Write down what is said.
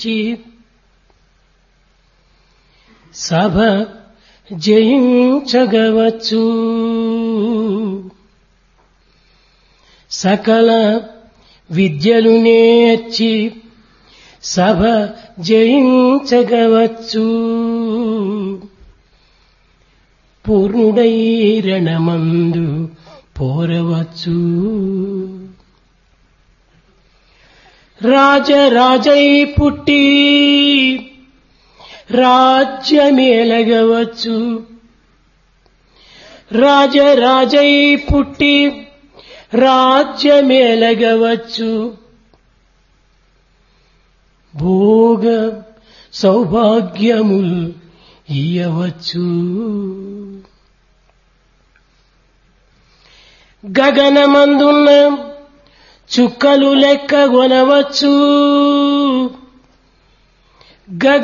చి సభ జయించగవచ్చు సకల విద్యలు నేర్చి సభ జయించగవచ్చు పూర్ణుడై రణమందు పోరవచ్చు రాజరాజై పుట్టి రాజ్యమేలగవచ్చు రాజరాజై పుట్టి రాజ్యమేలగవచ్చు భోగ సౌభాగ్యముల్ ఇయ్యవచ్చు గగనమందున్న చుక్కలు లెక్క కొనవచ్చు గగ